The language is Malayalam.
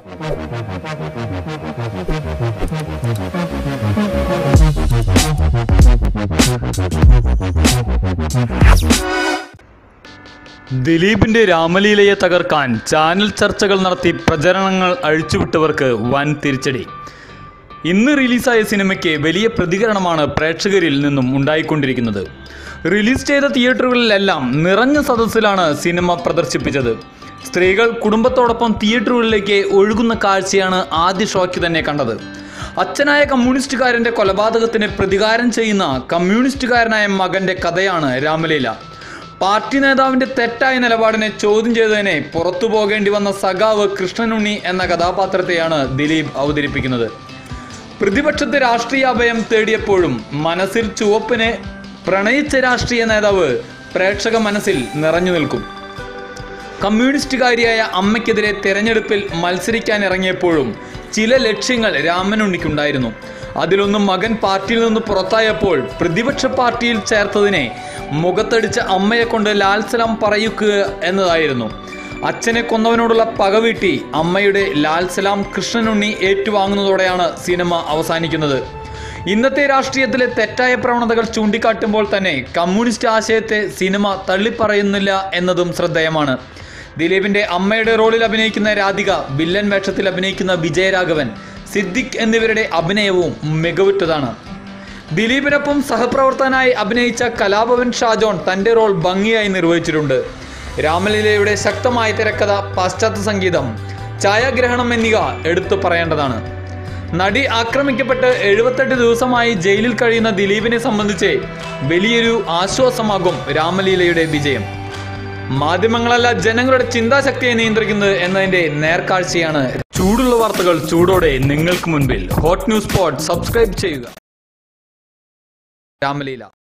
ദിലീപിന്റെ രാമലീലയെ തകർക്കാൻ ചാനൽ ചർച്ചകൾ നടത്തി പ്രചരണങ്ങൾ അഴിച്ചുവിട്ടവർക്ക് വൻ തിരിച്ചടി ഇന്ന് റിലീസായ സിനിമയ്ക്ക് വലിയ പ്രതികരണമാണ് പ്രേക്ഷകരിൽ നിന്നും ഉണ്ടായിക്കൊണ്ടിരിക്കുന്നത് റിലീസ് ചെയ്ത തിയേറ്ററുകളിലെല്ലാം നിറഞ്ഞ സദസ്സിലാണ് സിനിമ പ്രദർശിപ്പിച്ചത് സ്ത്രീകൾ കുടുംബത്തോടൊപ്പം തിയേറ്ററുകളിലേക്ക് ഒഴുകുന്ന കാഴ്ചയാണ് ആദ്യ ഷോയ്ക്ക് തന്നെ കണ്ടത് അച്ഛനായ കമ്മ്യൂണിസ്റ്റുകാരൻ്റെ കൊലപാതകത്തിന് പ്രതികാരം ചെയ്യുന്ന കമ്മ്യൂണിസ്റ്റുകാരനായ മകൻ്റെ കഥയാണ് രാമലീല പാർട്ടി നേതാവിന്റെ തെറ്റായ നിലപാടിനെ ചോദ്യം ചെയ്തതിനെ പുറത്തു പോകേണ്ടി വന്ന സഖാവ് കൃഷ്ണനുണ്ണി എന്ന കഥാപാത്രത്തെയാണ് ദിലീപ് അവതരിപ്പിക്കുന്നത് പ്രതിപക്ഷത്തെ രാഷ്ട്രീയ അഭയം തേടിയപ്പോഴും മനസ്സിൽ ചുവപ്പിനെ പ്രണയിച്ച രാഷ്ട്രീയ നേതാവ് പ്രേക്ഷക മനസ്സിൽ നിറഞ്ഞു നിൽക്കും കമ്മ്യൂണിസ്റ്റുകാരിയായ അമ്മയ്ക്കെതിരെ തെരഞ്ഞെടുപ്പിൽ മത്സരിക്കാൻ ഇറങ്ങിയപ്പോഴും ചില ലക്ഷ്യങ്ങൾ രാമനുണ്ണിക്കുണ്ടായിരുന്നു അതിലൊന്നും മകൻ പാർട്ടിയിൽ നിന്ന് പുറത്തായപ്പോൾ പ്രതിപക്ഷ പാർട്ടിയിൽ ചേർത്തതിനെ മുഖത്തടിച്ച അമ്മയെ കൊണ്ട് ലാൽസലാം പറയിക്കുക എന്നതായിരുന്നു അച്ഛനെ കൊന്നവനോടുള്ള പകവീട്ടി അമ്മയുടെ ലാൽസലാം കൃഷ്ണനുണ്ണി ഏറ്റുവാങ്ങുന്നതോടെയാണ് സിനിമ അവസാനിക്കുന്നത് ഇന്നത്തെ രാഷ്ട്രീയത്തിലെ തെറ്റായ പ്രവണതകൾ ചൂണ്ടിക്കാട്ടുമ്പോൾ തന്നെ കമ്മ്യൂണിസ്റ്റ് ആശയത്തെ സിനിമ തള്ളിപ്പറയുന്നില്ല എന്നതും ശ്രദ്ധേയമാണ് ദിലീപിന്റെ അമ്മയുടെ റോളിൽ അഭിനയിക്കുന്ന രാധിക വില്ലൻ വേഷത്തിൽ അഭിനയിക്കുന്ന വിജയരാഘവൻ സിദ്ദിഖ് എന്നിവരുടെ അഭിനയവും മികവുറ്റതാണ് ദിലീപിനൊപ്പം സഹപ്രവർത്തകനായി അഭിനയിച്ച കലാഭവൻ ഷാജോൺ തന്റെ റോൾ ഭംഗിയായി നിർവഹിച്ചിട്ടുണ്ട് രാമലീലയുടെ ശക്തമായ തിരക്കഥ പാശ്ചാത്യ സംഗീതം ഛായാഗ്രഹണം എന്നിവ എടുത്തു പറയേണ്ടതാണ് നടി ആക്രമിക്കപ്പെട്ട് എഴുപത്തെട്ട് ദിവസമായി ജയിലിൽ കഴിയുന്ന ദിലീപിനെ സംബന്ധിച്ച് വലിയൊരു ആശ്വാസമാകും രാമലീലയുടെ വിജയം മാധ്യമങ്ങളല്ല ജനങ്ങളുടെ ചിന്താശക്തിയെ നിയന്ത്രിക്കുന്നത് എന്നതിന്റെ നേർക്കാഴ്ചയാണ് ചൂടുള്ള വാർത്തകൾ ചൂടോടെ നിങ്ങൾക്ക് മുൻപിൽ ഹോട്ട് ന്യൂസ് സ്പോട്ട് സബ്സ്ക്രൈബ് ചെയ്യുക രാമലീല